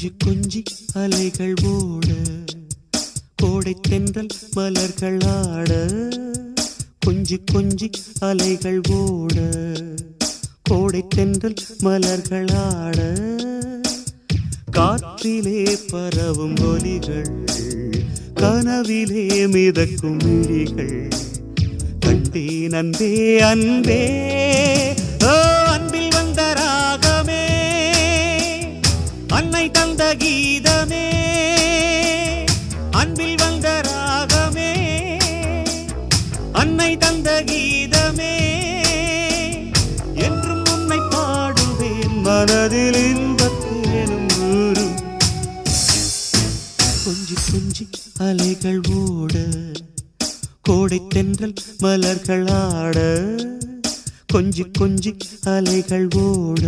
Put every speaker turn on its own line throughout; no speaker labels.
கொஞ்சி கொஞ்சி அலைகள் ஓட கோடை தென்றல் மலர்கள் ஆட கொஞ்சி கொஞ்சி அலைகள் ஓட கோடை தென்றல் மலர்கள் ஆட காற்றிலே பரவும் ஒலிகள் கனவிலே மிதக்கும் விழிகள் கண்டேன் அன்பே அன்பே ஓ அன்பில் வந்த ராகமே அன்னை தந்த கீதமே அன்பில் வந்த ராகமே அன்னை தந்த கீதமே என்றும் உன்னை பாடுவேன் மனதில் இன்பத்தேனும் ஊரும் கொஞ்சி கொஞ்சி அலைகள் ஓட கோடை தென்றல் மலர்கள் ஆட கொஞ்சி கொஞ்சி அலைகள் ஓட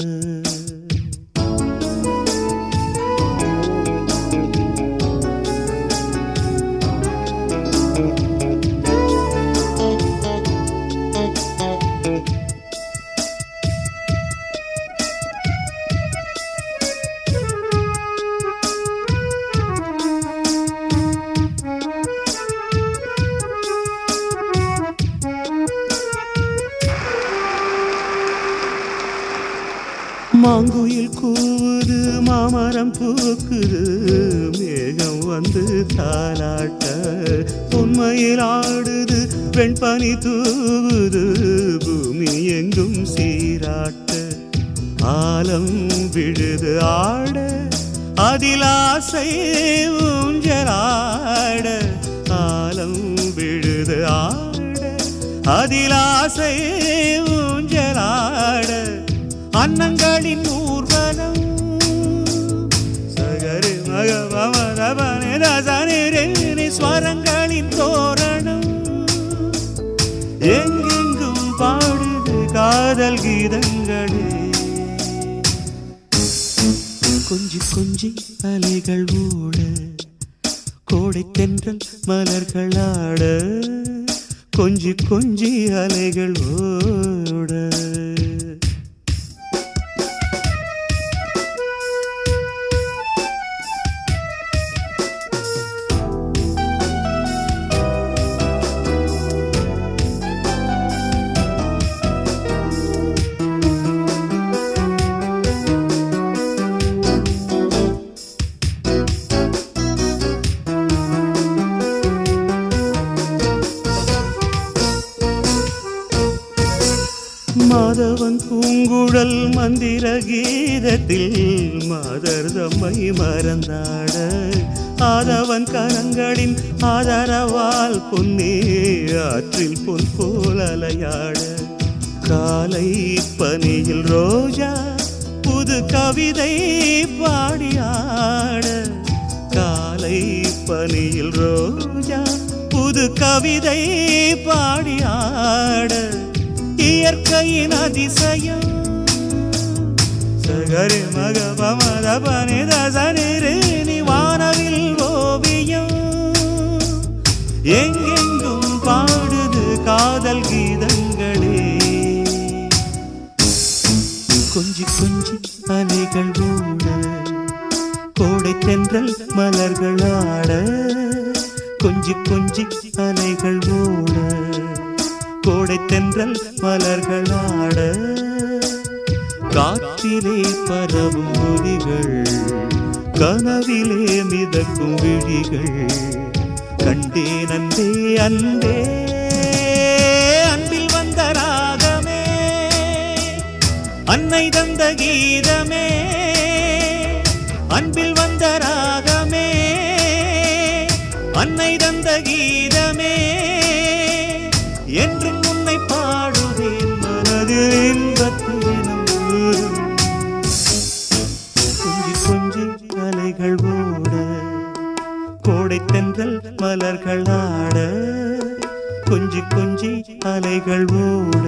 மாங்குயில் கூவுது மாமரம் பூக்குது மேகம் வந்து தாலாட்ட உண்மையில் ஆடுது வெண்பனி தூவுது பூமி எங்கும் சீராட்ட ஆலம் விழுது ஆட அதில் ஆசை ஊஞ்சலாட ஆலம் விழுது ஆட அதில் ஆசை ஊஞ்சலாட அன்னங்களின் ஊர்வலம் சகரி மகபமரபனி ரசனிரி ஸ்வரங்களின் தோரணம் எங்கெங்கும் பாடுது காதல் கீதங்களே கொஞ்சி கொஞ்சி அலைகள் ஓட கோடை தென்றல் மலர்கள் ஆட கொஞ்சி கொஞ்சி அலைகள் ஓட மாதவன் பூங்குழல் மந்திர கீதத்தில் மாதர் தம்மை மறந்தாட ஆதவன் கரங்களின் ஆதரவால் பொன்னே ஆற்றில் பொன் போல் அலையாட காலை பனியில் ரோஜா புது கவிதை பாடியாட காலை பனியில் ரோஜா புது கவிதை பாடியாட இயற்கையின் அதிசயம் சகரி மக பமத பனித சனிரு நீ வானவில் ஓவியம் எங்கெங்கும் பாடுது காதல் கீதங்களே கொஞ்சி கொஞ்சி அலைகள் ஓட கோடை தென்றல் மலர்கள் ஆட கொஞ்சி கொஞ்சி அலைகள் ஓட கோடை தென்றல் மலர்கள் ஆட காற்றிலே பரவும் ஒலிகள் கனவிலே மிதக்கும் விழிகள் கண்டேன் அன்பே அன்பே அன்பில் வந்த ராகமே அன்னை தந்த கீதமே அன்பில் வந்த ராகமே அன்னை தந்த கீதமே என்றும் உன்னை பாடுவேன் மனதில் இன்பத்தேனும் ஊரும். கொஞ்சி கொஞ்சி அலைகள் ஓட கோடை தென்றல் மலர்கள் ஆட கொஞ்சி கொஞ்சி அலைகள் ஓட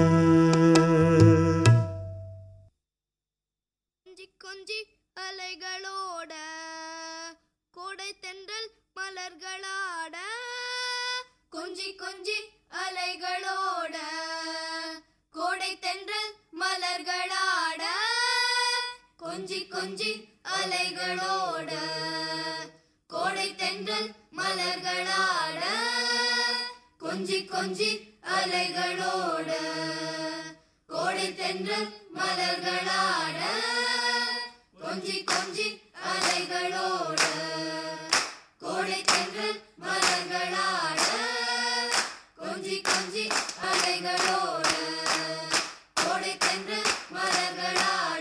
கொஞ்சி கொஞ்சி அலைகளோட கோடை தென்றல் மலர்களாட கொஞ்சி கொஞ்சி அலைகளோட கோடை தென்றல் மலர்களாட கொஞ்சி கொஞ்சி அலைகளோட கோடை தென்றல் மலர்களாட கொஞ்சி கொஞ்சி அலைகளோட கோடை தென்றல் மலர்களாட கொஞ்சி கொஞ்சி அலைகளோட கோடை தென்றல் மலர்களாட கொஞ்சி கொஞ்சி அலைகளோட கோடை தென்றல் மலர்களாட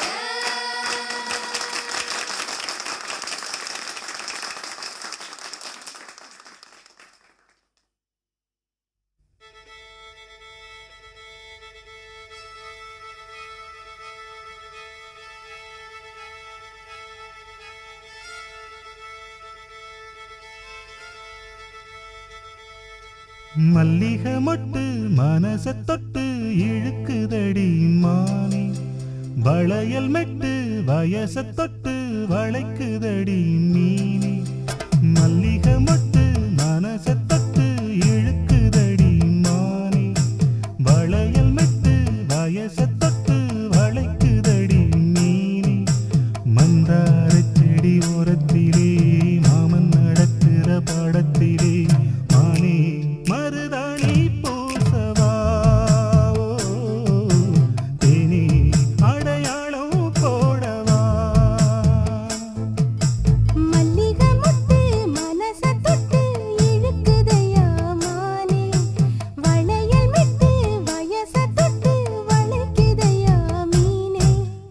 மல்லிகை மொட்டு மனச தொட்டு இழுக்குதடி மானே வளையல் மெட்டு வயச தொட்டு வளைக்குதடி மீனே மல்லிகை மொட்டு மனச தொட்டு இழுக்குதடி மானே வளையல் மெட்டு வயச தொட்டு வளைக்குதடி மீனே மந்தார செடி ஓரத்திலே மாமன் நடக்கிற படத்திலே மானே மருதாணி பூசவா ஓ, தேனி அடையாளம் போடவா
மல்லிகை முட்டு மனச தொட்டு இழுக்குதையா மானே வளையல் மெட்டு வயச தொட்டு வளைக்குதையா மீனே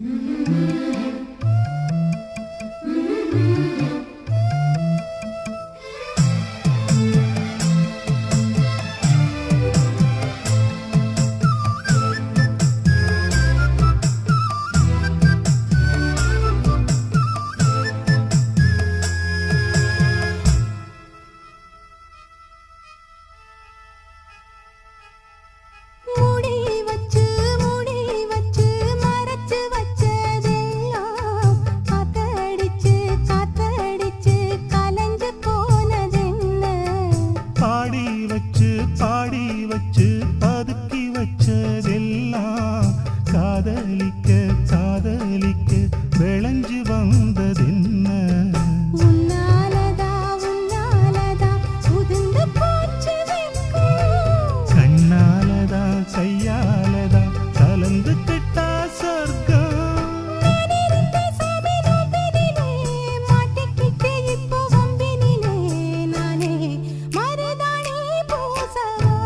மூடி வச்சு மூடி வச்சு மறைச்சு வச்சதெல்லாம் காத்தடிச்சு காத்தடிச்சு கலஞ்சு போனதென்ன
பாடி வச்சு பாடி வச்சு பதுக்கி வச்சதெல்லாம் காதலிக்க காதலிக்க விளைஞ்சு வந்ததென்ன
உன்னாலதா உன்னாலதா உதிர்ந்து போச்சு வெட்கம்
கண்ணாலதா கையாலதா கலந்து கிட்டா சொர்க்கம்
நான் இருந்த சாமி நோம்பினிலே மாட்டிக்கிட்டு இப்போ வம்பினிலே நானே மருதாணி பூசவா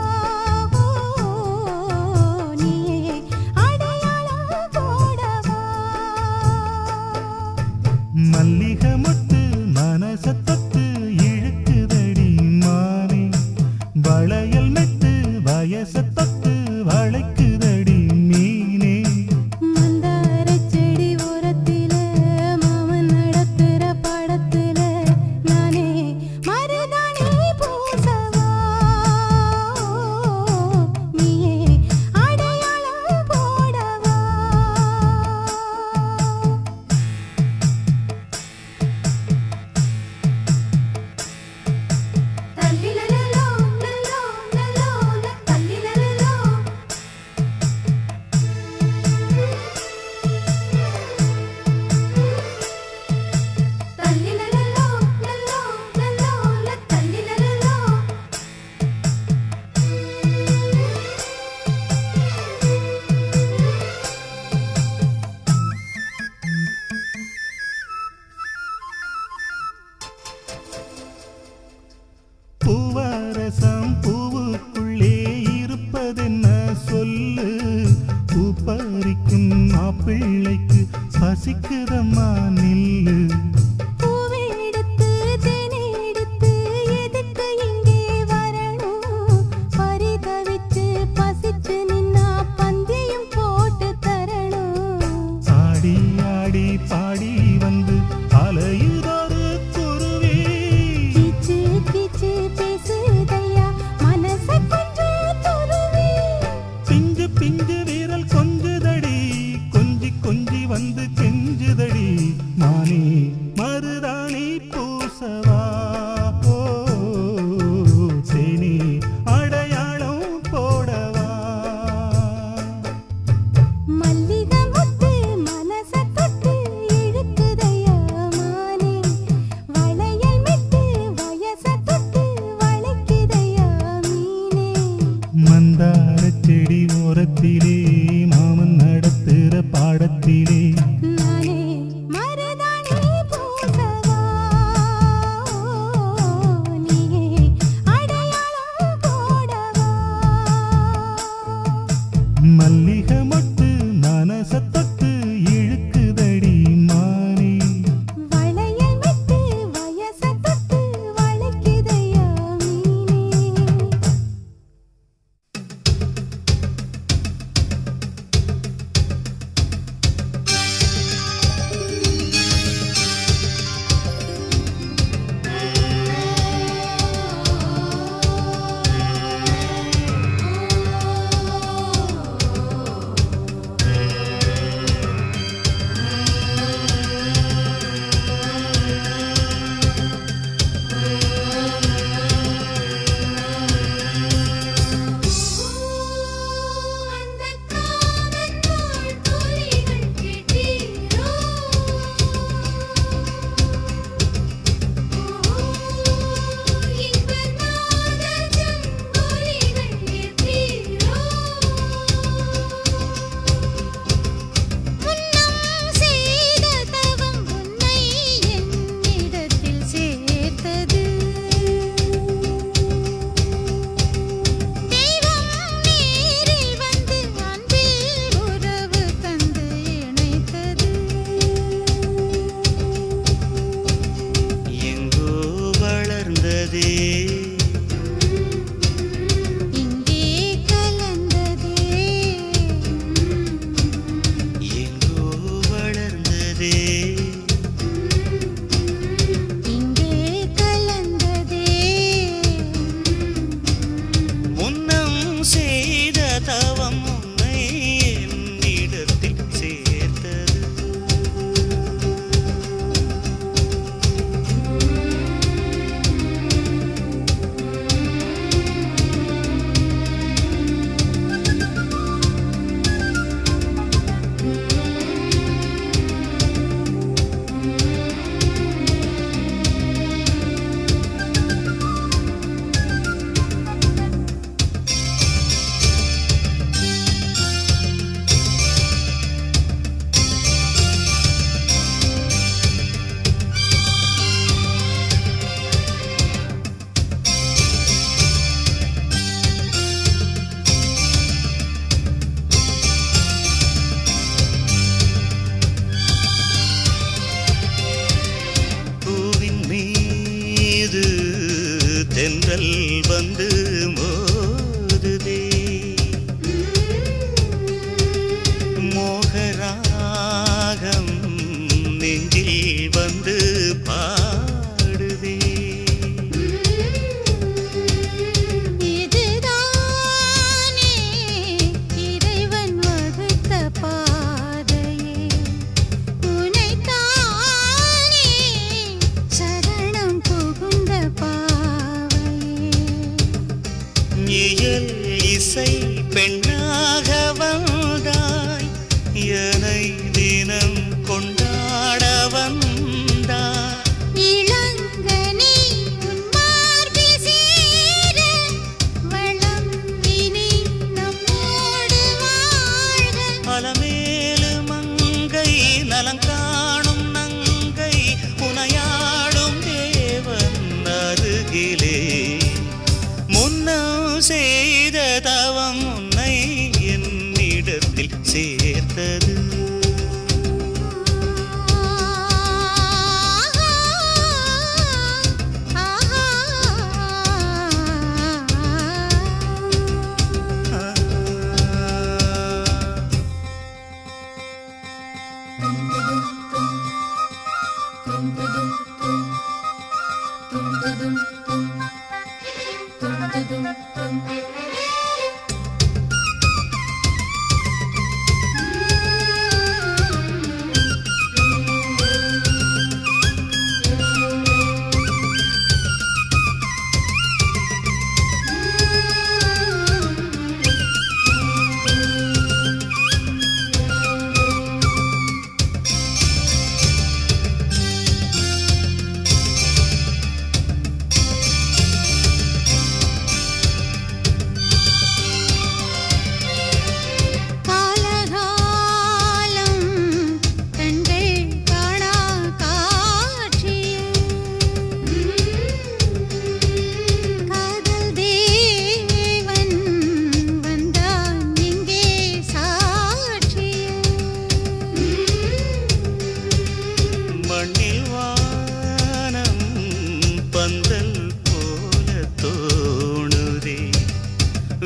நீயே அடையாளம் போடவா
மல்லிகை மொட்டு மனச தொட்டு இழுக்குதடி மானே வளையல் மெட்டு வயச தொட்டு வளைக்குதடி மீனே
மந்தாரச் செடி ஓரத்தில மாமன் நடக்கிற படத்துல நானே மருதாணி பூசவா நீயே அடையாளம் போடவா
தல்லிலலலோ லலோ லலோ ல தல்லிலலலோ தல்லிலலலோ லலோ லலோ ல தல்லிலலலோ
பூவரசம் பூவுக்குள்ளே இருப்பதென்ன சொல்லு பூ பறிக்கும் மாப்பிள்ளைக்கு பசிக்குதம்மா நில்லு
பூவை எடுத்து தேனை எடுத்து எதுக்கு இங்கே வரணும் பரிதவிச்சு பசிச்சு நின்னா பந்தியும் போட்டு தரணும்
ஆடி ஆடி பாடி வந்து அலையுதொரு குருவி
கீச்சு கீச்சு பேசுதையா மனச கொஞ்சம் துருவி
பிஞ்சு பிஞ்சு வீரல் கொஞ்சுதடி கொஞ்சி கொஞ்சி வந்து கெஞ்சுதடி நானே மாடத்திலே மாமன் நடத்துற பாடத்திலே
நானே மருதாணி பூசவா நீயே அடையாளம் போடவா
மல்லிகை மொட்டு மனசத்தொட்டு இழுக்குதடி மானே
வளையல் விட்டு வயச தொட்டு வளைக்குதையா மீனே
அந்த காதல் தோழிகள் கேட்டீரோ இன்ப நாதல் செங்கோலிகள் ஏற்றீரோ
முன்னம் செய்த தவம் உன்னை என்னிடத்தில் சேர்த்தது தெய்வம் நேரில் வந்து அன்பில் உறவு தந்து இணைத்தது
எங்கோ வளர்ந்ததே
இங்கே கலந்ததே
எங்கோ வளர்ந்ததே
இங்கே கலந்ததே
முன்னம் செய்த தவம் உன்னை என்னிடத்தில் சேர்த்தது பூவின் மீது தென்றல் வந்து மோதுதே மோகராகம் நெஞ்சில் வந்து பாடுதே
இதுதானே இறைவன் வகுத்த பாதையே உனைத்தானே சரணம் புகுந்த பாவையே
இயல் இசை பெண்ணாக வந்தாய் என்னை தினம் கொண்டாட வந்தாய்
இளங்கனி உன் மார்பில் சேர வளம் இனி நம்மோடு வாழ்க
அலமேலு மங்கை நலங்காணும் நங்கை உனையாடும் தேவன் அருகிலே முன்னம் செய்த தவம் உன்னை என்னிடத்தில் சேர்த்தது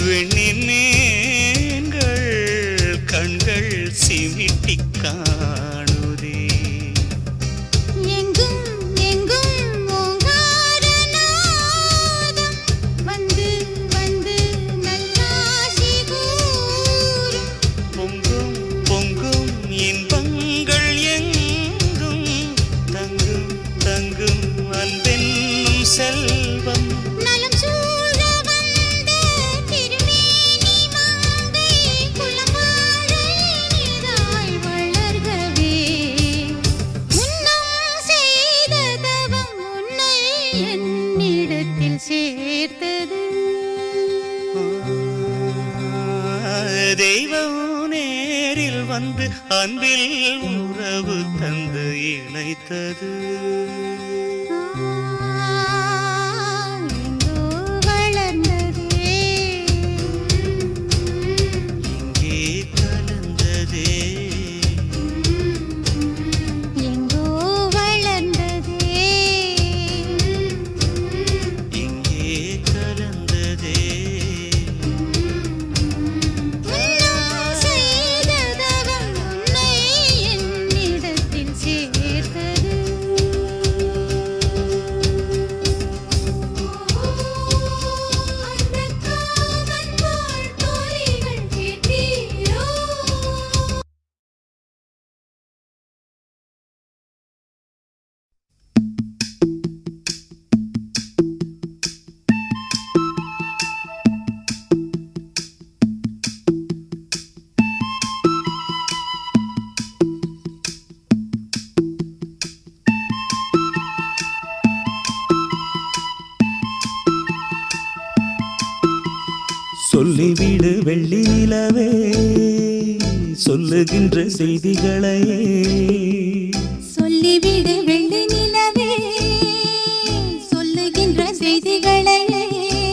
வெண்ணின் மீன்கள் கண்கள் சிமிட்டி காணுதே
எங்கும் எங்கும் ஓங்கார நாதம் வந்து வந்து நல்லாசி கூறும்
பொங்கும் பொங்கும் இன்பங்கள் எங்கும் தங்கும் தங்கும் அன்பென்னும் செல்வம்
நலம் சூழ வந்த திருமேனி மங்கை குலமாழ இனிதாய் வளர்கவே முன்னம் செய்த தவம் உன்னை என்னிடத்தில் சேர்த்தது
தெய்வம் நேரில் வந்து அன்பில் உறவு தந்து இணைத்தது
எங்கோ வளர்ந்ததே
இங்கே கலந்ததே
எங்கோ வளர்ந்ததே
இங்கே கலந்ததே
முன்னம் செய்த தவம் உன்னை என்னிடத்தில் சேர்த்தது
அந்த காமன் போல் தோழிகள் கேட்டீரோ
சொல்லிவிடு வெள்ளி நிலவே சொல்லுகின்ற செய்திகளையே
சொல்லிவிடு வெள்ளி நிலவே சொல்லுகின்ற செய்திகளையே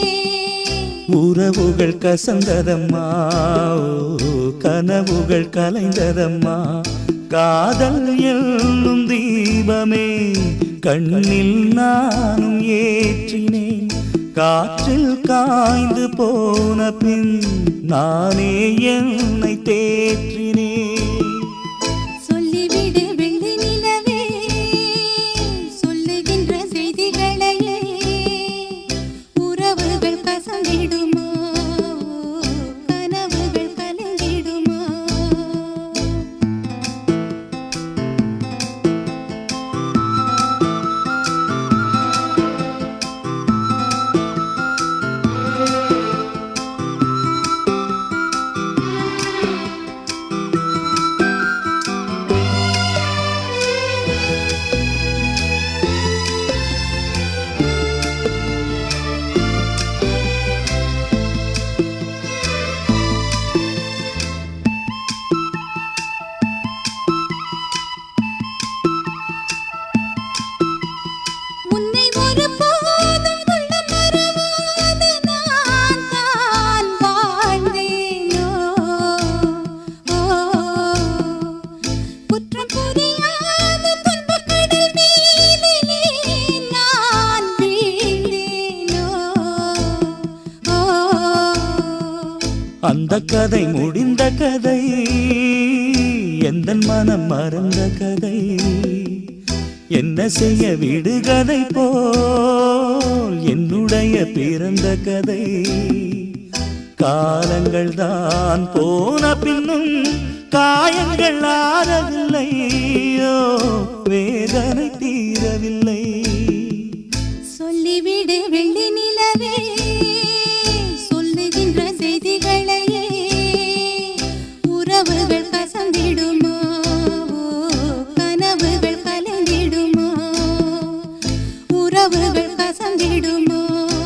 உறவுகள் கசந்ததம்மா ஓ, கனவுகள் கலைந்ததம்மா காதல் என்னும் தீபமே கண்ணில் நானும் ஏற்றினேன் காற்றில் காய்ந்து போன பின் நானே என்னை தேற்றினேன்
சொல்லிவிடு வெள்ளி நிலவே சொல்லுகின்ற செய்திகளையே உறவுகள் கசந்திடுமா கனவுகள் கலந்திடுமா உன்னை ஒருபோதும் கொள்ள மறவாத நான் தான் வாழ்ந்தேனோ ஓ குற்றம் புரியாத துன்பக் கடல் மீதிலே நான் வீழ்ந்தேனோ ஓ
அந்த கதை முடிந்த கதை எந்த மனம் மறந்த கதை என்ன செய்ய விடுகதை போல் என்னுடைய பிறந்த கதை காலங்கள் தான் போன பின்னும் காயங்கள் ஆறவில்லையோ வேதனை தீரவில்லை
சொல்லிவிடு வெள்ளி நிலவே சொல்லுகின்ற செய்திகளையே உறவுகள் கசந்திடுமா கனவுகள் கலந்திடுமா உறவுகள் கசந்திடுமா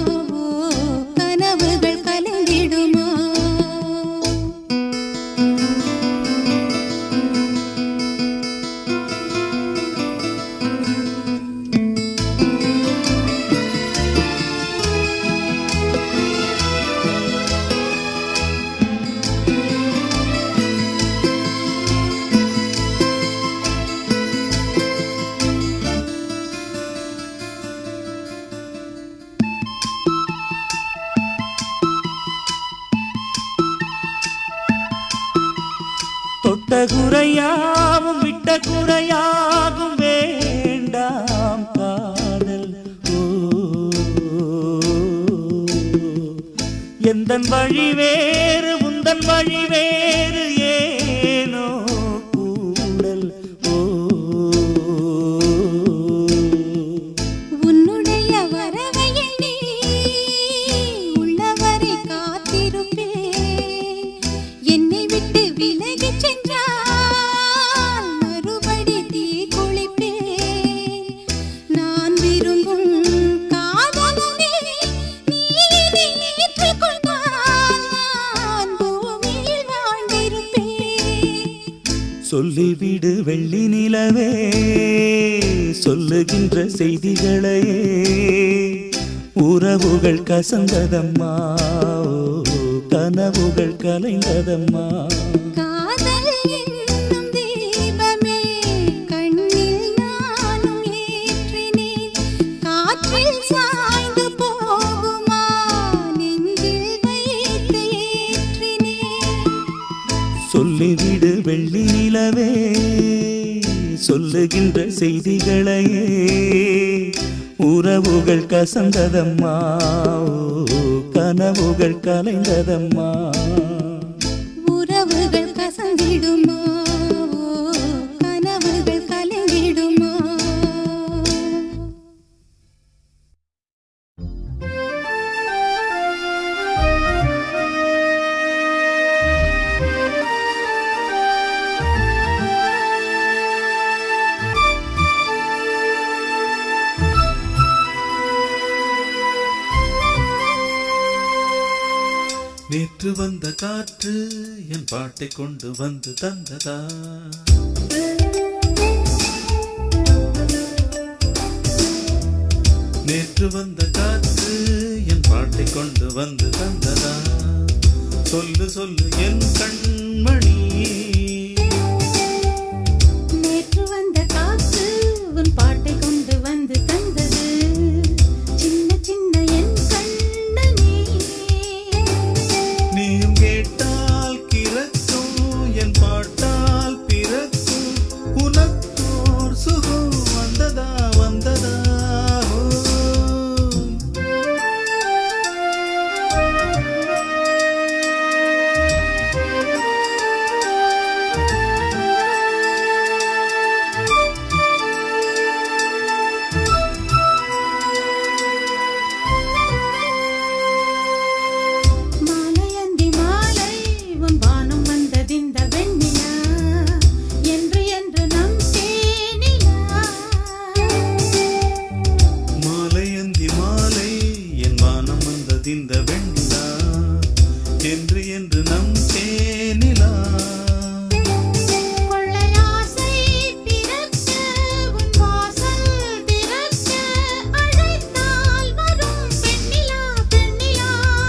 கனவுகள் கலந்திடுமா
தொட்ட குறையாவும் விட்ட குறையாகும் வேண்டாம் காதல் ஓ எந்தன் வழி வேறு உந்தன் வழி வேறு ஏனோ கூடல் ஓ
உன்னுடைய வரவை எண்ணி உள்ளவரை காத்திருப்பேன் என்னை விட்டு விலகிச் சென்றால் மறுபடி தீ குளிப்பேன் நான் விரும்பும் காதலனே நீ இதை ஏற்றுக்கொண்டால் நான் பூமியில் வாழ்ந்திருப்பேன்
சொல்லிவிடு வெள்ளி நிலவே சொல்லுகின்ற செய்திகளையே உறவுகள் கசந்ததம்மா ஓ, கனவுகள் கலைந்ததம்மா
காதல் என்னும் தீபமே கண்ணில் நானும் ஏற்றினேன் காற்றில் சாய்ந்து போகுமா நெஞ்சில் வைத்து ஏற்றினேன்
சொல்லிவிடு வெள்ளி நிலவே சொல்லுகின்ற செய்திகளையே உறவுகள் கசந்ததம்மா ஓ, கனவுகள் கலைந்ததம்மா
உறவுகள் கசந்திடுமா ஓ, கனவுகள் கலைந்திடுமா
நேற்று வந்த காற்று என் பாட்டை கொண்டு வந்து தந்ததா நேற்று வந்த காற்று என் பாட்டை கொண்டு வந்து தந்ததா சொல்லு சொல்லு என் கண்மணி
நேற்று வந்த காற்று உன் பாட்டை கொண்டு வந்து தந்தது சின்ன சின்ன என் கண்ணனே
நீயும் கேட்டால் கிறக்கும் என் பாட்டால் பிறக்கும் உனக்கோர் சுகம் வந்ததா வந்ததா ஓ.
மாலை அந்தி மாலை உன் வானம் வந்ததிந்த வெண்ணிலா என்று என்று நம் தேனிலா
மாலை அந்தி மாலை என் வானம் வந்தது இந்த வெண்ணிலா என்று என்று நம் தேனிலா
கொள்ளையாசை பிறக்க உன் வாசல் திறக்க அழைத்தால் வரும் பெண்ணிலா பெண்ணிலா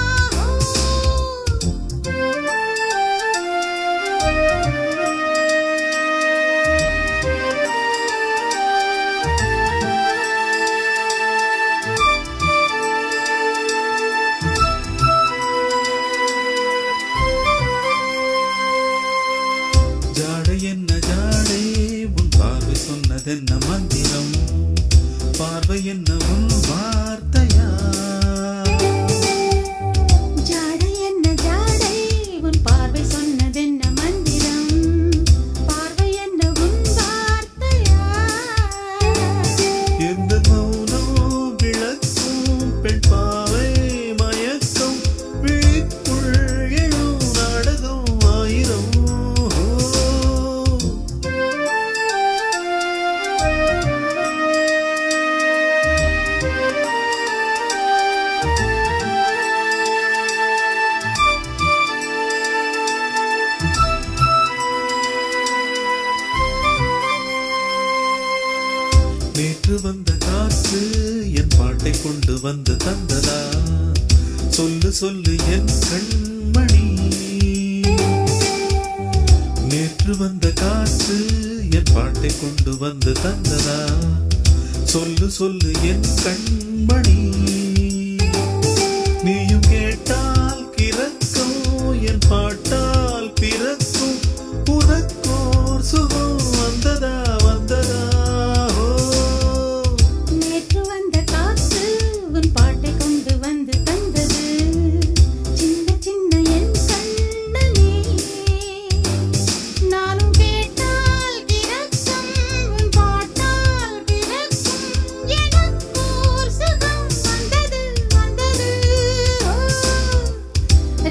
ஜாடை என்ன ஜாடை உன் பார்வை சொன்னதென்ன மந்திரம் பார்வை என்ன உன் வார்த்தையா
ஜாடை என்ன ஜாடை உன் பார்வை சொன்னதென்ன மந்திரம் பார்வை என்ன உன் வார்த்தையா
எந்த மௌனம் விளக்கும் பெண் பாவை மயக்கம் விழிக்குள் எழும் நாடகம் ஆயிரம் நேற்று வந்த காற்று என் பாட்டை கொண்டு வந்து தந்ததா சொல்லு சொல்லு என் கண்மணி நேற்று வந்த காற்று என் பாட்டை கொண்டு வந்து தந்ததா சொல்லு சொல்லு என் கண்மணி நீயும் கேட்டால் கிறக்கும் என் பாட்டால் பிறக்கும் உனக்கோ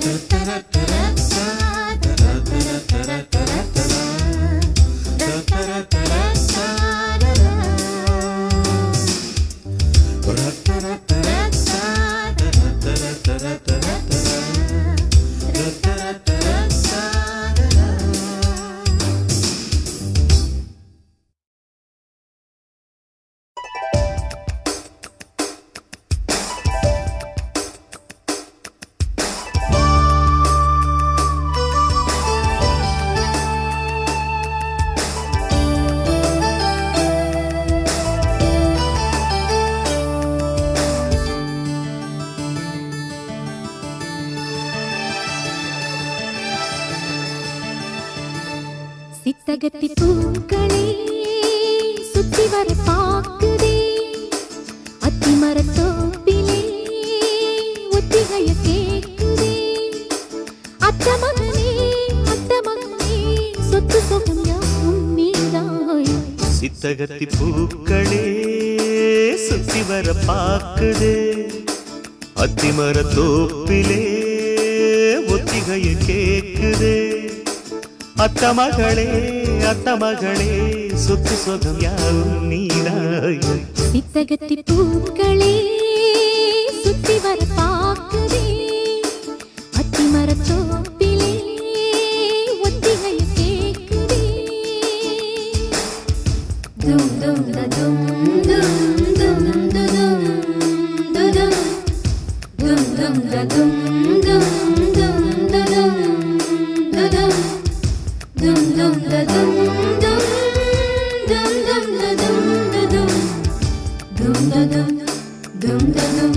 சித்தகத்தி பூக்களே சுத்தி வர பாக்குதே அத்தி மரத்தோப்பிலே ஒத்திகைய கேக்குதே அத்த மகனே அத்த மகனே சொத்து சுகம் யாவும் நீதாய்
சித்தகத்தி பூக்களே சுத்தி வர பாக்குது அத்திமர தோப்பிலே ஒத்திகைய கேக்குது அத்த மகளே அத்த மகளே சொத்து சுகம் யாவும் நீதாய்
சித்தகத்தி பூக்களே சுத்தி வர பாக்குதே அத்தி மரத்தோப்பிலே ஒத்திகைய கேக்குதே தும் தும் த தும் தும் தும் து தும் து தும் தும் தும் த தும் தும் தும் து தும் து தும் Dum dum da dum dum dum dum da dum da dum dum da dum dum da dum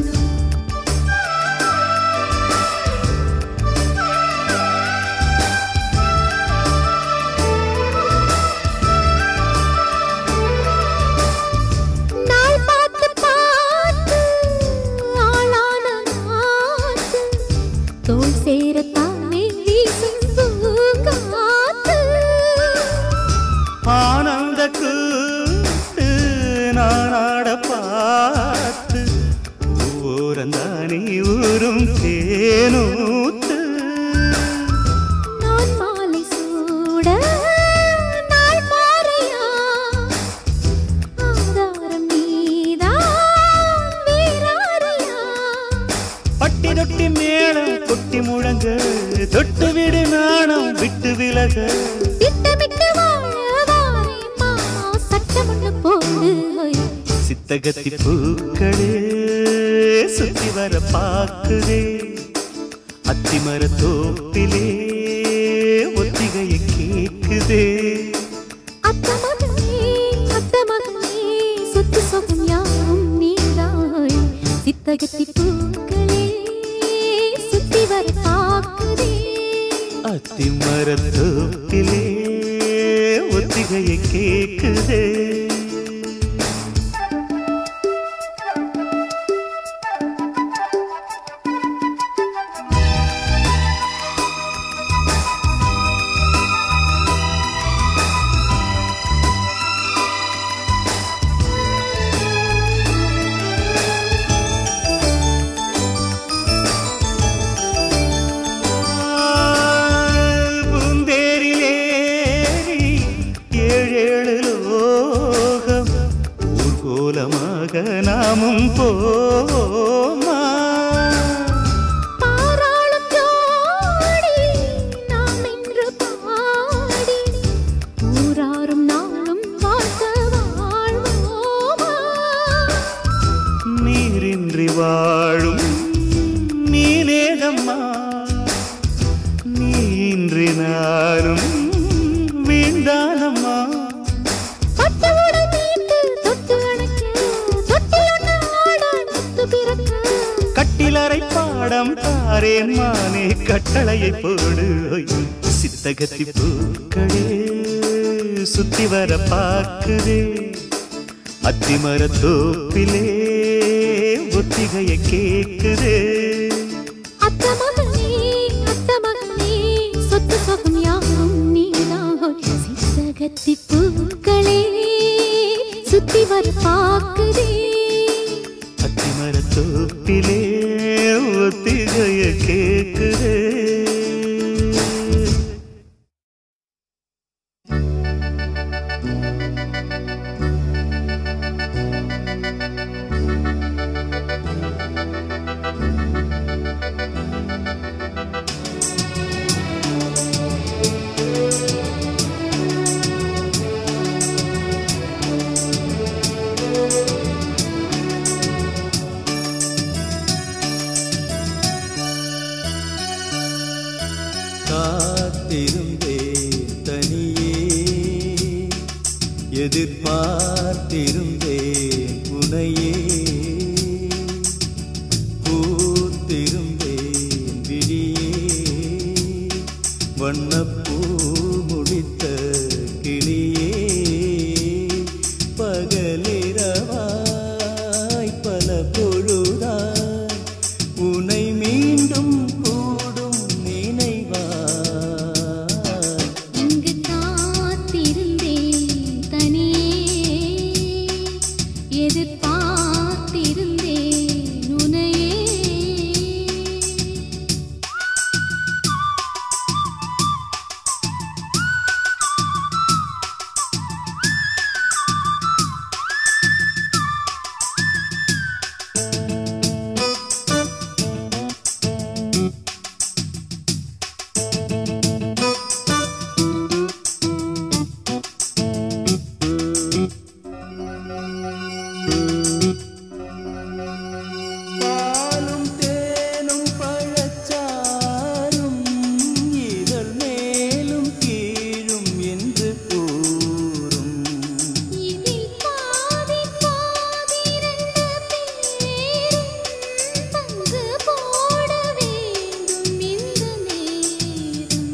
நாள் பார்த்து பார்த்து ஆளான நாத்து தோல் சேரத்தானே வீசும் பூங்காத்து
ஆனந்த கூத்து நானாட பார்த்து ஊரந்தானே ஊரும் தேனூத்து
நான் மாலை சூட நாள் பாறையா ஆதாரம் நீதான் வேறாரையா
பட்டி தொட்டி மேளம் கொட்டி முழங்க தொட்டு விடு நாணம் விட்டு விலக
திட்டமிட்டு வாழ வாரே மாமா சட்டம் ஒண்ணு போடு
சித்தகத்தி பூக்களே சுத்தி வர பாக்குதே அத்திமர தோப்பிலே ஒத்திகைய கேக்குதே
அத்த மகனே அத்த மகனே சொத்து சொகம் யாவும் நீராய் சித்தகத்தி பூக்களே சுத்தி வர பாக்குதே
அத்திமர தோப்பிலே ஒத்திகைய கேக்குதே பூந்தேரிலேறி ஏழேழு லோகம் ஊர்கோலமாக நாமும் போமா
பாராளும் ஜோடி நாம் இன்று பாடி ஊராரும் நாளும் வாழ்க்க வாழ்வோமா
நீரின்றி வாழும் நீலேதம்மா நீன்றி நானும் வீண்டானம்மா
பட்டு உடை மீட்டு தொட்டு அணைக்க தொட்டில் ஒன்று ஆட முத்து பிறக்க
கட்டிலறை பாடம் தாரேன் மானே கட்டளையை போடு சித்தகத்தி பூக்களே சுத்தி வர பார்க்குதே அத்திமர தோப்பிலே ஒத்திகைய கேக்குதே
அத்த மகனே அத்த மகனே சொத்து சொகம் யாவும் நீதான் சித்தகத்தி பூக்களே சுத்தி வர பாக்குதே
அத்திமர தோப்பிலே ஒத்திகைய கேக்குதே
காத்திருந்தேன் தனியே எதிர்பார்த்திருந்தேன் உனையே பூத்திருந்தேன் விழியே வண்ணப்பூ முடித்த கிளியே பகலிரவாய் பல பொழுதாய் உனை மீண்டும் கூடும் நினைவாய்
இங்கு காத்திருந்தேன் தனியே எதிர்பார்த்திருந்தேன் உனையே
பாலும் தேனும் பழச்சாரும் இதழ் மேலும் கீழும் என்று கூறும்
இதில் பாதி பாதி இரண்டு பேரும் பங்கு போட வேண்டும் இந்த நேரம்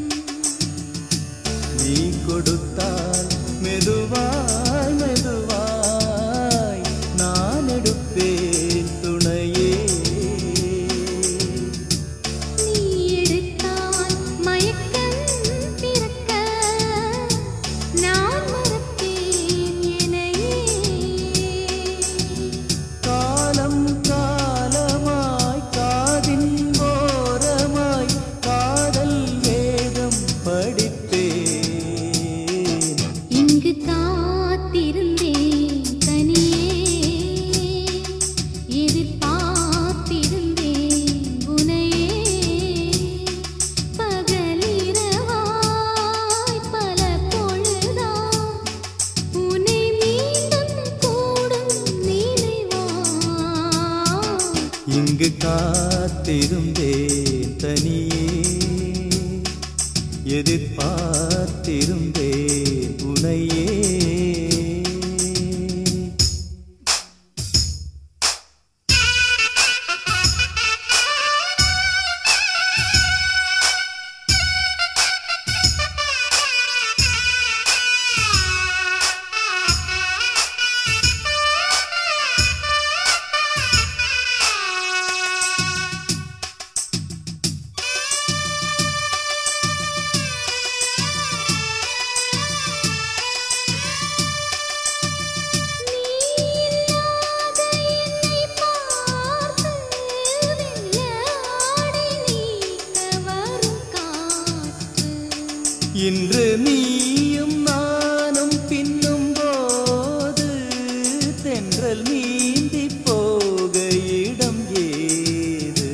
நீ கொடுத்தால் மெதுவாய் மெதுவாய் நான் எடுப்பேன் துணையே
நீ எடுத்தால் மயக்கம் பிறக்க நான் மறப்பேன் என்னையே
காலம் காலமாய் காதின் ஓரமாய் காதல் வேதம் படிப்பேன்
இங்கு காத்திருந்தேன் தனியே எதிர்பார்த்திருந்தேன் உனையே பகலிரவாய் பல பொழுதாய் உன்னை மீண்டும் கூடும் நினைவாய்
இங்கு காத்திருந்தேன் தனியே எதிர்பார்த்திருந்தேன் உனையே இன்று நீயும் நானும் பின்னும் போது தென்றல் நீந்தி போக இடம் ஏது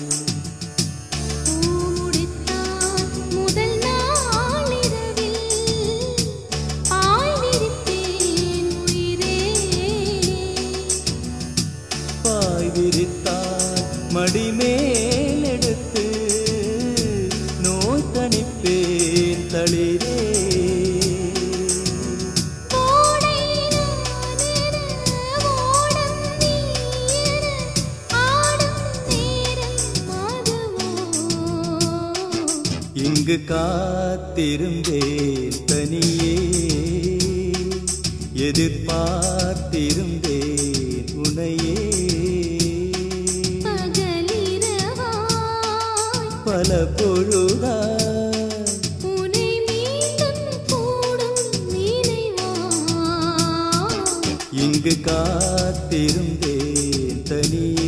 பாய் விரித்தால் மடிமேல் எடுத்து நோய் தணிப்பேன் தளிரே இங்கு காத்திருந்தேன் தனியே எதிர்பார்த்திருந்தேன் உனையே பல பொழுதாய் இங்கு காத்திருந்தேன் தனியே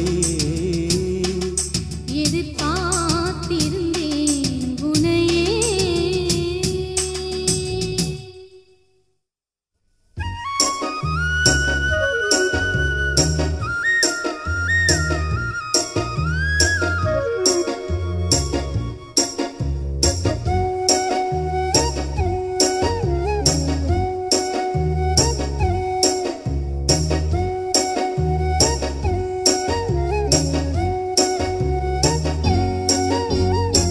எதிர்பார்த்திருந்தேன் உனையே
ஆ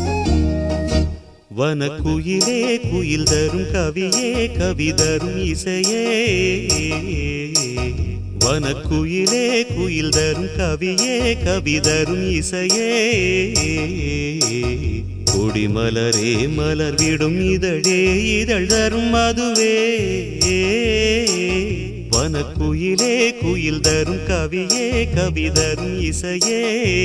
வனக்குயிலே குயில் தரும் கவியே கவி தரும் இசையே வனக்குயிலே குயில் தரும் கவியே கவி தரும் இசையே கொடிமலரே மலர் விடும் இதழே இதழ் தரும் மதுவே வனக்குயிலே குயில் தரும் கவியே கவி தரும் இசையே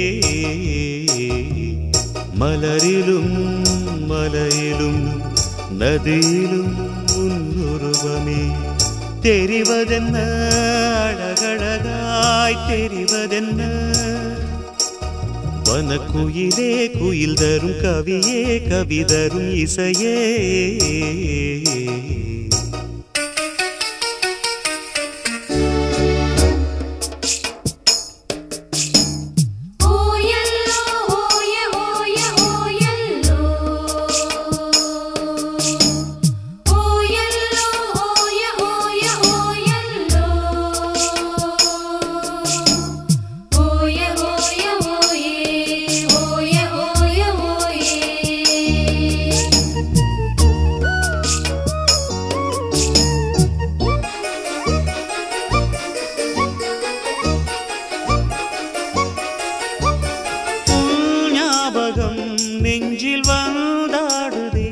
மலரிலும் மலையிலும் நதியிலும் உன்னுருவமே தெரிவதென்ன அழகழகாய் தெரிவதென்ன வனக்குயிலே குயில் தரும் கவியே கவி தரும் இசையே
ஓயல்லோ ஓய ஓய ஓயல்லோ ஓயல்லோ ஓய ஓய ஓயல்லோ ஓய ஓய ஓயே ஓய ஓய ஓயே
உன் ஞாபகம் நெஞ்சில் வந்தாடுதே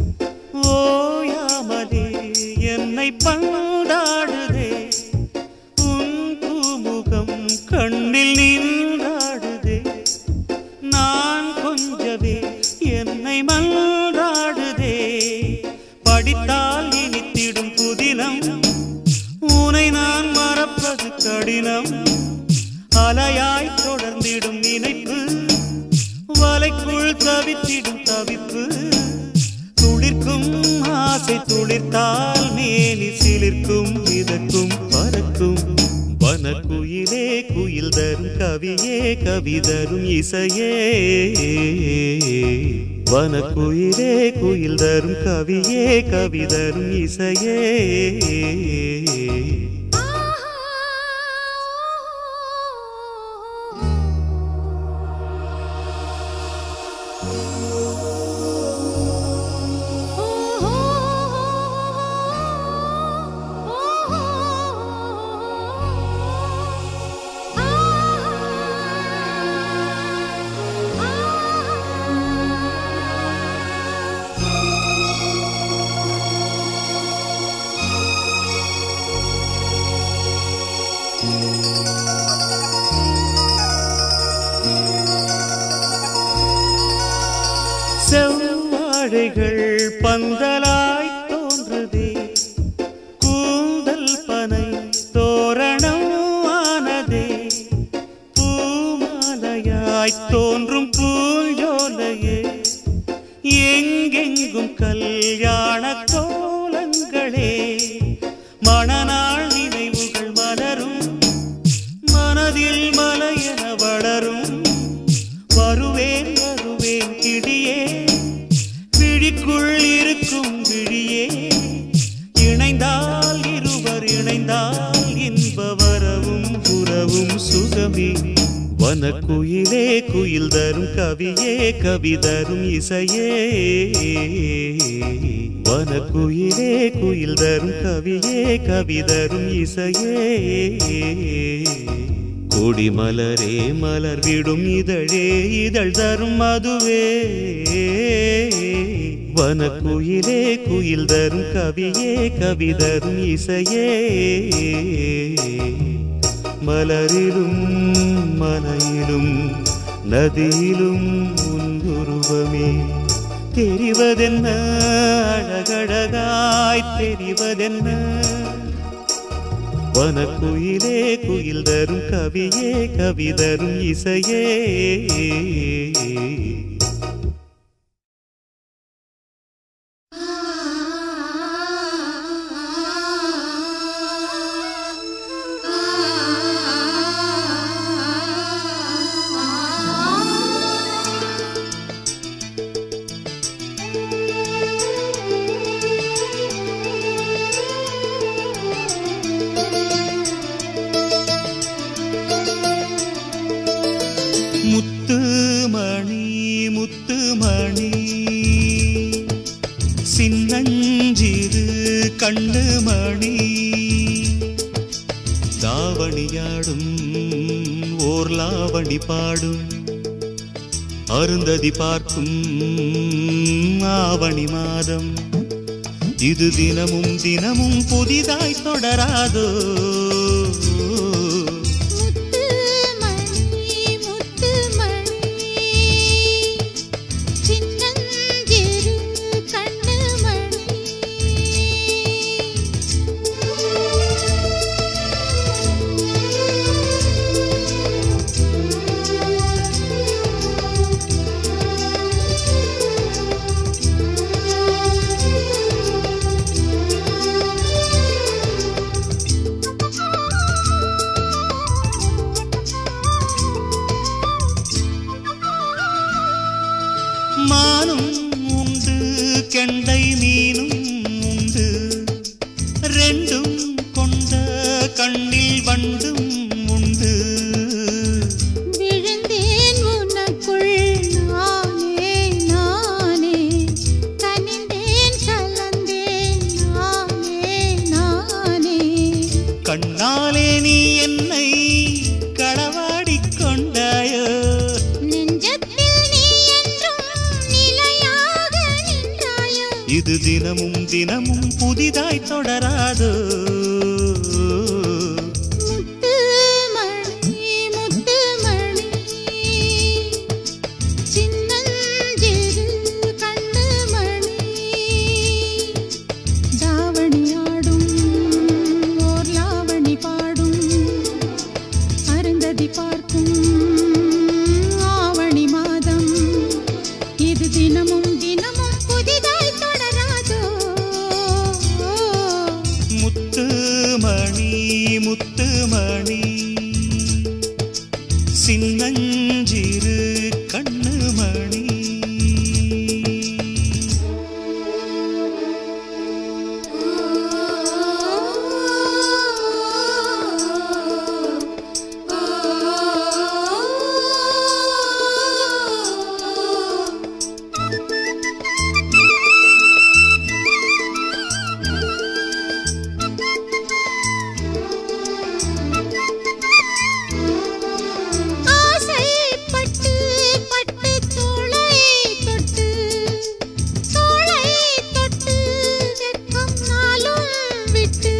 ஓயாமலே என்னை பந்தாடுதே உன் பூமுகம் கண்ணில் நின்றாடுதே நான் கொஞ்சவே என்னை மன்றாடுதே படித்தால் இனித்திடும் புதினம் உனை நான் மறப்பது கடினம் அலையாய் தொடர்ந்திடும் நினைப்பு வலைக்குள் தவித்திடும் தவிப்பு துளிர்க்கும் ஆசை துளிர்த்தால் மேனி சிலிர்க்கும் மிதக்கும் பறக்கும் வனக்குயிலே குயில் தரும் கவியே கவி தரும் இசையே வனக்குயிலே குயில் தரும் கவியே கவி தரும் இசையே செவ்வாழைகள் பந்தலாய் தோன்றுதே கூந்தல் பனை தோரணம் ஆனதே பூமாலையாய் தோன்றும் பூஞ்சோலையே எங்கெங்கும் கல்யாண கோலங்களே மணநாள் நினைவுகள் மலரும் மனதில் மலையென வளரும் வருவேன் வருவேன் கிடியே விழிக்குள் இருக்கும் விழியே இணைந்தால் இருவர் இணைந்தால் இன்ப வரவும் உறவும் சுகமே வனக்குயிலே குயில் தரும் கவியே கவி தரும் இசையே வனக்குயிலே குயில் தரும் கவியே கவி தரும் இசையே கொடிமலரே மலர் விடும் இதழே இதழ் தரும் மதுவே வனக்குயிலே குயில் தரும் கவியே கவி தரும் இசையே மலரிலும் மலையிலும் நதியிலும் உன்னுருவமே தெரிவதென்ன அழகழகாய் தெரிவதென்ன வனக்குயிலே குயில் தரும் கவியே கவி தரும் இசையே முத்து மணி முத்து மணி
கண்ணு மணி தாவணியாடும் ஓர் லாவணி பாடும் அருந்ததி பார்க்கும் ஆவணி மாதம் இது தினமும் தினமும் புதிதாய் தொடராதோ
முத்து மணி முத்து மணி சின்னஞ்சிறு கண்ணு மணி
மானும் உண்டு கெண்டை மீனும் உண்டு ரெண்டும் கொண்ட கண்ணில் வண்டும் உண்டு
விழுந்தேன் உனக்குள் நானே நானே கனிந்தேன் கலந்தேன் நானே நானே
கண்ணாலே நீ என்னை களவாடிக் கொண்டாயோ
நெஞ்சத்தில் நீ என்றும் நிலையாக நின்றாயோ
இது தினமும் தினமும் புதிதாய் தொடராதோ
முத்து மணி முத்து மணி சின்னஞ்சிறு கண்ணு மணி தாவணியாடும் ஓர் லாவணி பாடும் அருந்ததி பார்க்கும் ஆவணி மாதம் இது தினமும் தினமும் புதிதாய் தொடராதோ
முத்து மணி முத்து மணி சின்னஞ்சிறு கண்ணு மணி
ஆசைப்பட்டு பட்டு தோளை தொட்டு தோளை தொட்டு வெட்கம் நாளும் விட்டு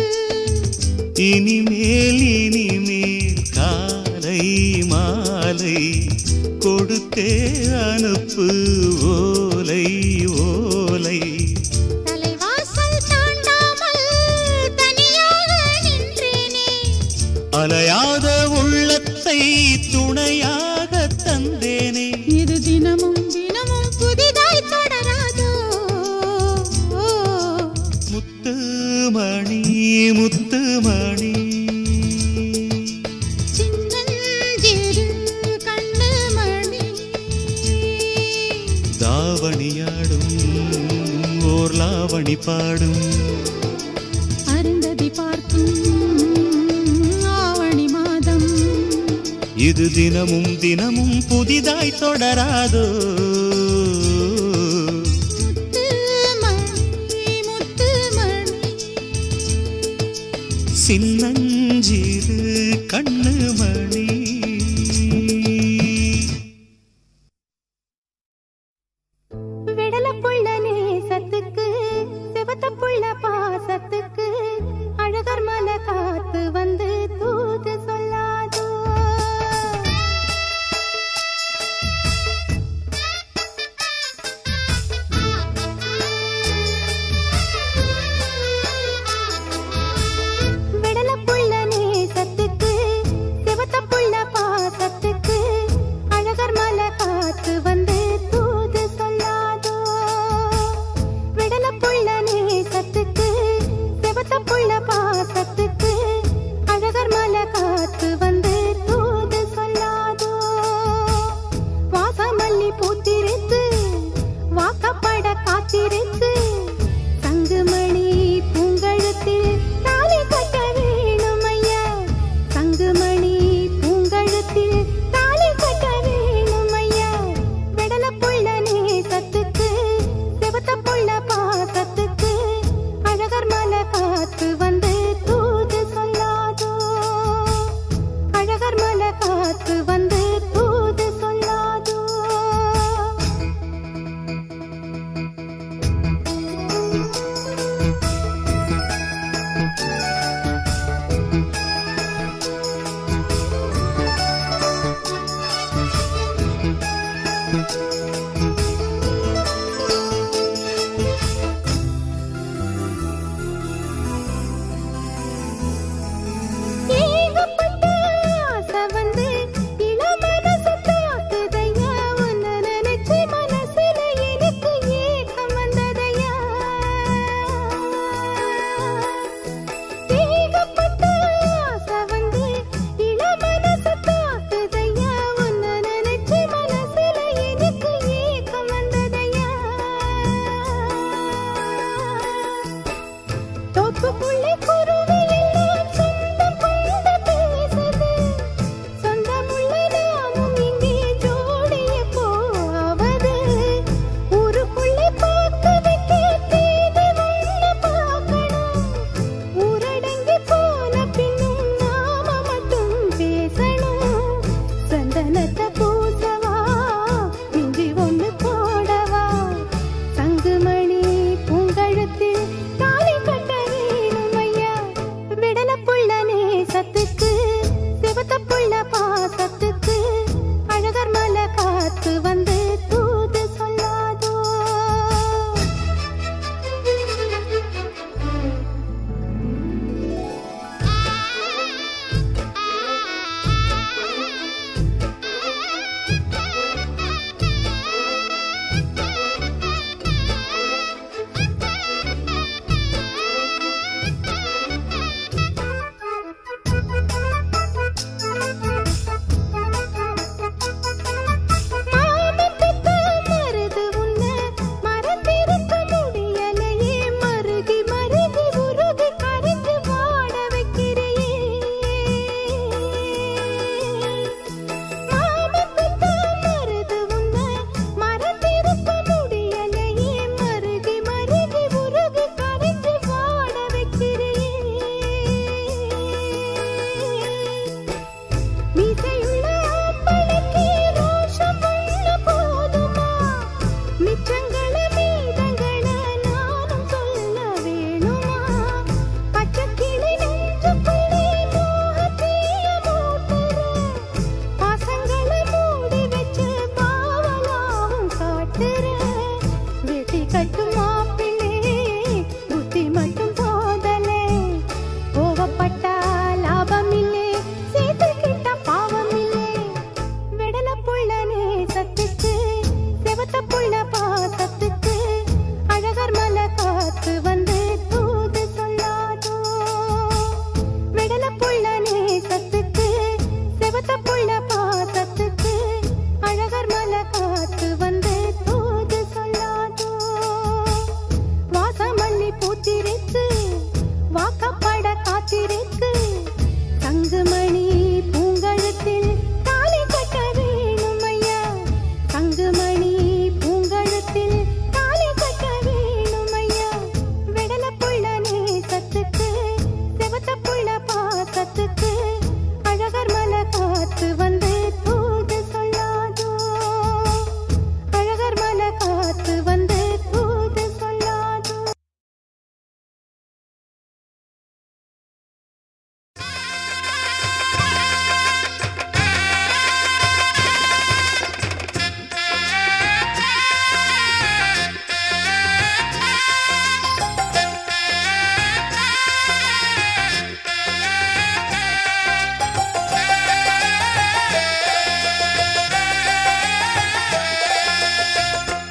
இனிமேல் இனிமேல் காலை மாலை கொடுத்தே அனுப்பு ஓலை ஓலை
தலைவாசல் தாண்டாமல் தனியாக நின்றேனே
அலையாத உள்ளத்தை துணையாக தந்தேனே
இது தினமும் தினமும் புதிதாய் தொடராதோ
முத்து மணி முத்து மணி
சின்னஞ்சிறு கண்ணு மணி
தாவணியாடும் ஓர் லாவணி பாடும்
அருந்ததி பார்க்கும் ஆவணி மாதம்
இது தினமும் தினமும் புதிதாய் தொடராதோ
முத்து மணி முத்து மணி
சின்னஞ்சிறு கண்ணு மணி
விடல புள்ள நேசத்துக்கு சிவத்த புள்ள பாசத்துக்கு அழகர் மலை காத்து வந்து தூது சொல்லாதோ விடல புள்ள நேசத்துக்கு சிவத்த புள்ள பாசத்துக்கு அழகர் மலை காத்து வந்து தூது சொல்லாதோ விடல புள்ள நேசத்துக்கு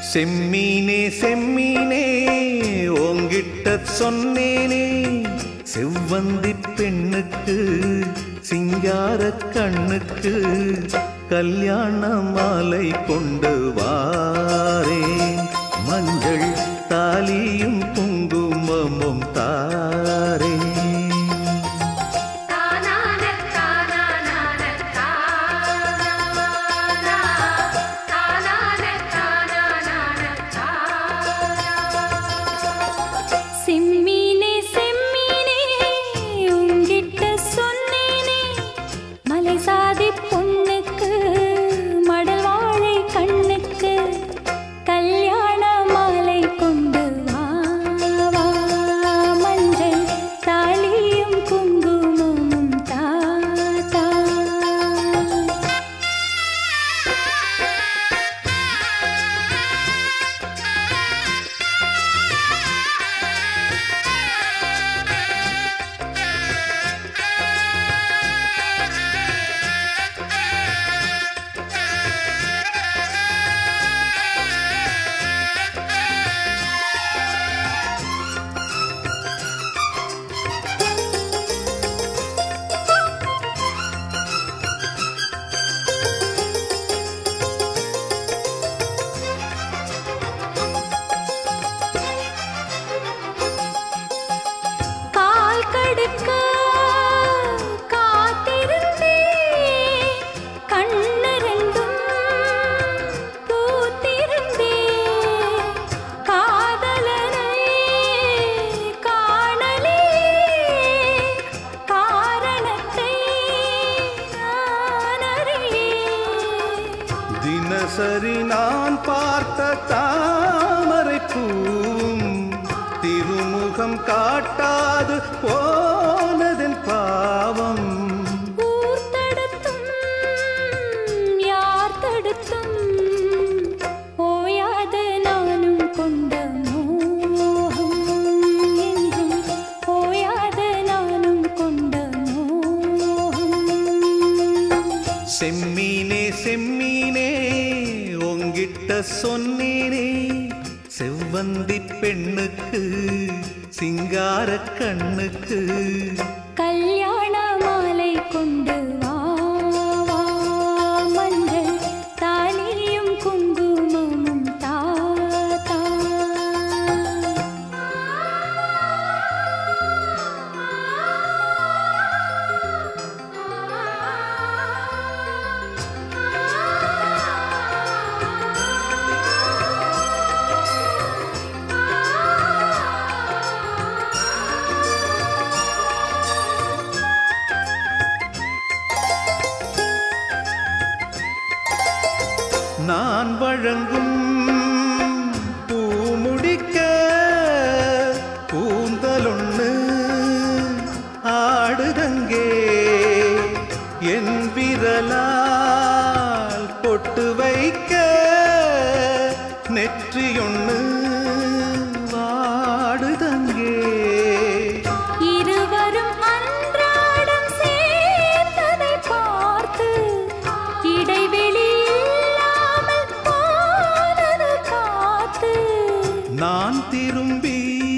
செம்மீனே செம்மீனே உங்கிட்ட சொன்னேனே செவ்வந்தி பெண்ணுக்கு சிங்கார கண்ணுக்கு கல்யாண மாலை கொண்டு வாரேன் மஞ்சள் தாலியும் குங்குமமும் தாரேன்
தானான தானான தானா தானான தானான
செம்மீனே செம்மீனே உங்கிட்ட சொன்னேனே மலை சாதி பொண்ணுக்கு மடல் வாழை கண்ணுக்கு கல்யாண மாலை கொண்டு வா வா மஞ்சள் தாலியும் குங்குமமும் தா தா கால் கடுக்க காத்திருந்தே கண்ணு ரெண்டும் பூத்திருந்தே காதலனை காணலே காரணத்தை நான் அறியேன்
தினசரி நான் பார்த்த தாமரை பூவும் திருமுகம் காட்டாது போனதன் பாவம்
ஊர் தடுத்தும் யார் தடுத்தும் ஓயாது நானும் கொண்ட மோகம் என்றும் ஓயாது நானும் கொண்ட மோகம்
செம்மீனே செம்மீனே உங்கிட்ட சொன்னேனே செவ்வந்தி பெண்ணுக்கு சிங்கார கண்ணுக்கு
கல்யாண மாலை கொண்டு வா வா மஞ்சள் தாலியும் குங்குமமும் தா தா
நான் வழங்கும் பூமுடிக்க கூந்தலொண்ணு ஆடுதங்கே என் விரலால் பொட்டு வைக்க நெற்றியொண்ணு வாடுதங்கே
இருவரும் அன்றாடம் சேர்ந்ததை பார்த்து இடைவெளி இல்லாமல் போனது காத்து
நான் திரும்பி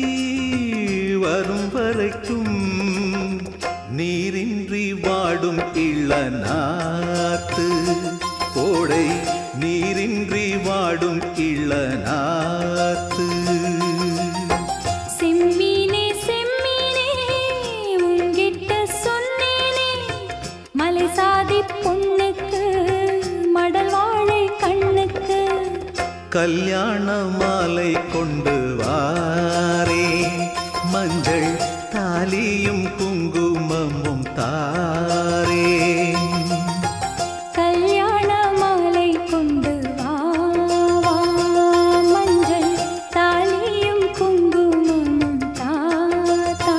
வரும் வரைக்கும் நீரின்றி வாடும் இளநாத்து கோடை நீரின்றி வாடும் இளநாத்து
செம்மீனே செம்மீனே உங்கிட்ட சொன்னேனே மலை சாதி பொண்ணுக்கு மடல் வாழை கண்ணுக்கு
கல்யாண மாலை கொண்டு வாரே மஞ்சள் தாலியும் குங்குமமும் தாரே
கல்யாண மாலை கொண்டு வா வா மஞ்சள் தாலியும் குங்குமமும் தா தா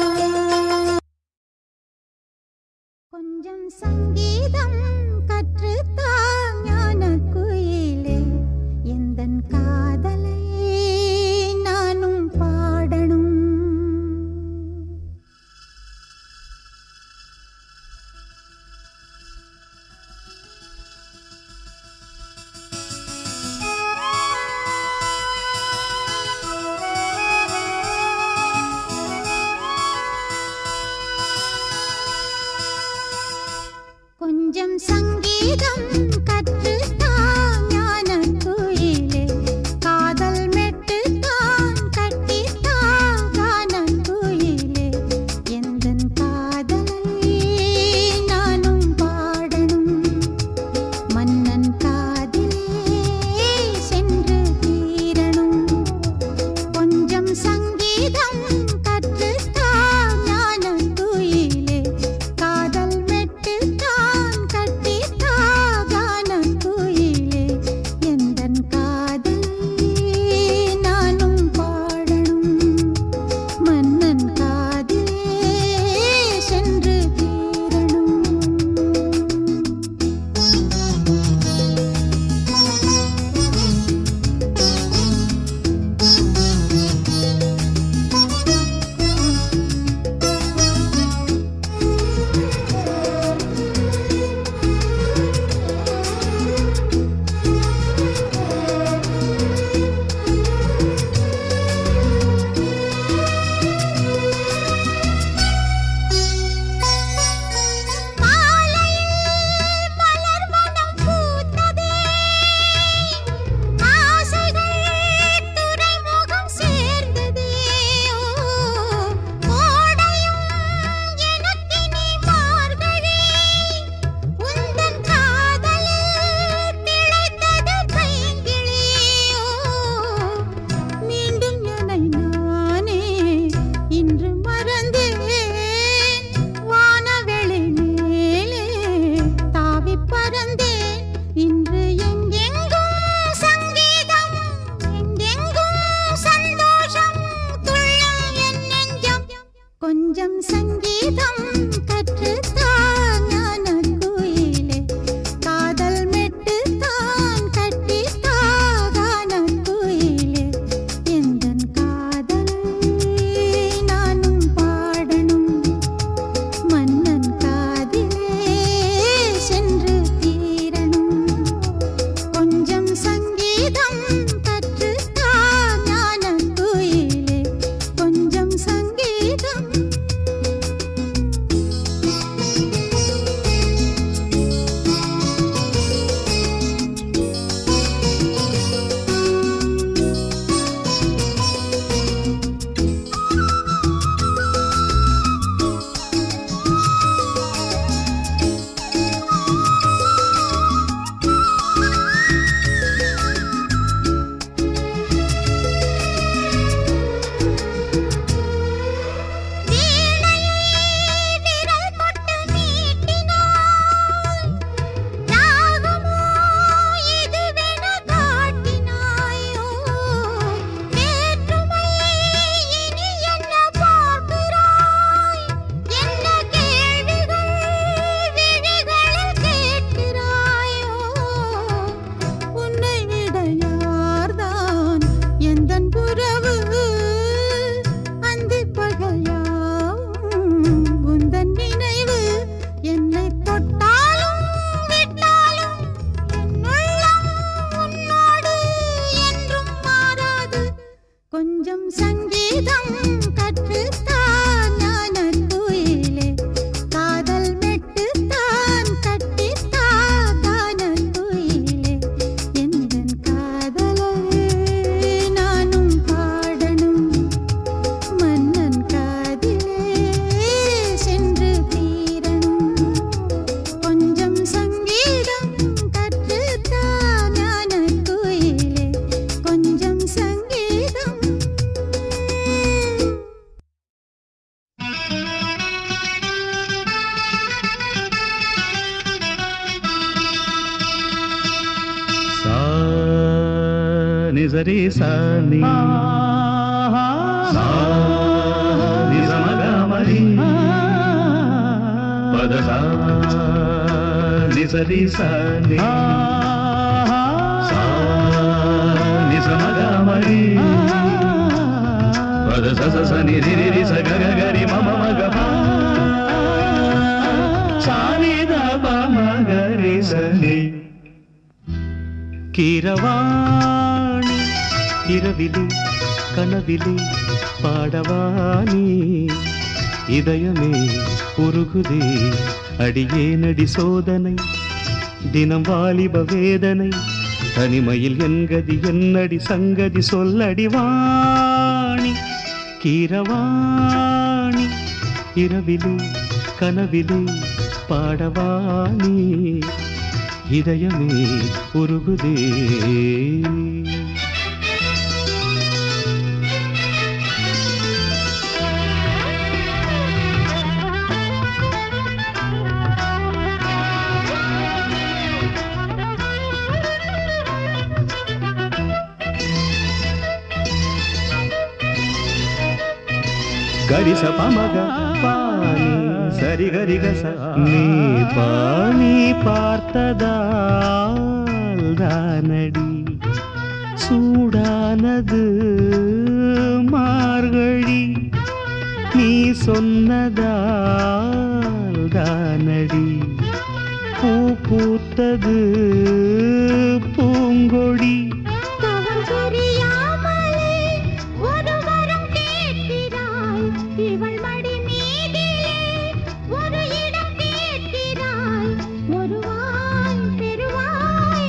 கொஞ்சம் சங்கீதம் கற்றுத்தா ஞான குயிலே எந்தன் காதலை நானும் பாடணும்
「
ஆ
నిసరి సాని సా నిజమగమరి పద సా నిసరి సాని సా నిజమగమరి పద స స స ని రి రి రి స గ గ గ రి మ మ మ గ ప సా ని ద ప మ గ రి స ని கீரவாணி இரவிலே கனவிலே பாடவானி இதயமே உருகுதே அடியே நடி சோதனை தினம் வாலிப வேதனை தனிமையில் என்கதி என்னடி சங்கதி சொல்லடி வாணி கீரவாணி இரவிலே கனவிலே பாடவானி இதயமே உருகுதே గరిస పమగ పాని సరి గరి గస நீ பாணி பார்த்ததால் தானடி சூடானது மார்கழி நீ சொன்னதால் தானடி பூ பூத்தது பூங்கொடி
தவம் புரியாமலே ஒரு வரம் கேட்கிறாய் இவள் மடி மீதிலே ஒரு இடம் கேட்கிறாய் ஒருவாய் பெருவாய்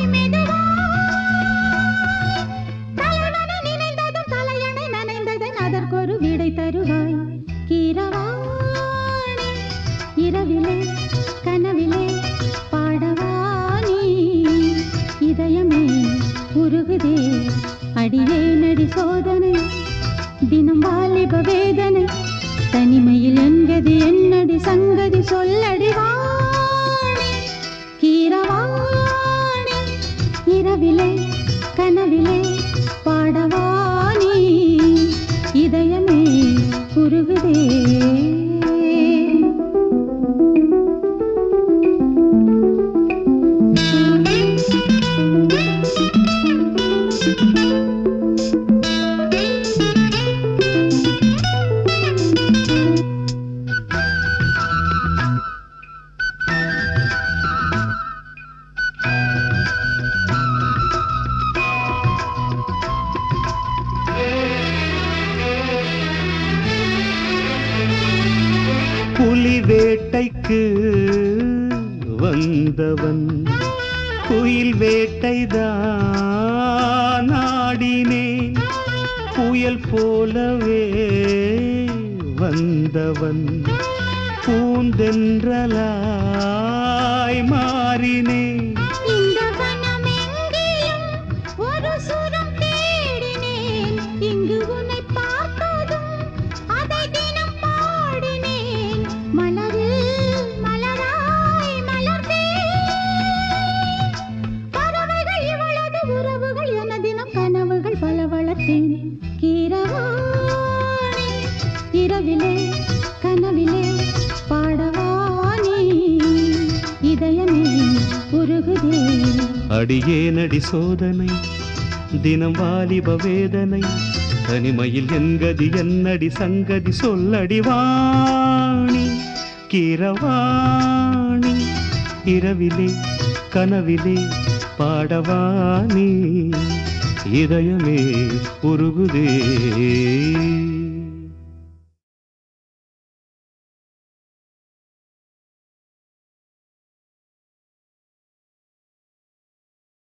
மெதுவாய் தலைவன நினைந்ததும் தலையணை நனைந்ததன் அதற்கொரு விடை தருவாய் கீரவாணி இரவிலே கனவிலே பாடவானி இதயமே உருகுதே அடியே நடி சோதனை தினம் வாலிப வேதனை தனிமையில் என்கதி என்னடி சங்கதி சொல்லடி வாணி கீரவாணி இரவிலே கனவிலே பாடவானி இதயமே உருகுதே
புலி வேட்டைக்கு வந்தவன் குயில் வேட்டைதான் ஆடினேன் புயல் போலவே வந்தவன் பூந்தென்றலாய் மாறினேன்
இந்த வனமெங்கிலும் ஒரு சுரம் தேடினேன் இங்கு உன்னை பார்த்ததும் அதை தினம் பாடினேன் மலரில் மலராய் மலர்ந்தேன் பறவைகள் இவளது உறவுகள் என தினம் கனவுகள் பல வளர்த்தேன் கீரவாணி இரவிலே கனவிலே பாடவானி இதயமே உருகுதே
அடியே நடி சோதனை தினம் வாலிப வேதனை தனிமையில் என்கதி என்னடி சங்கதி சொல்லடி வாணி கிரவாணி இரவிலே கனவிலே பாடவாணி இதயமே உருகுதே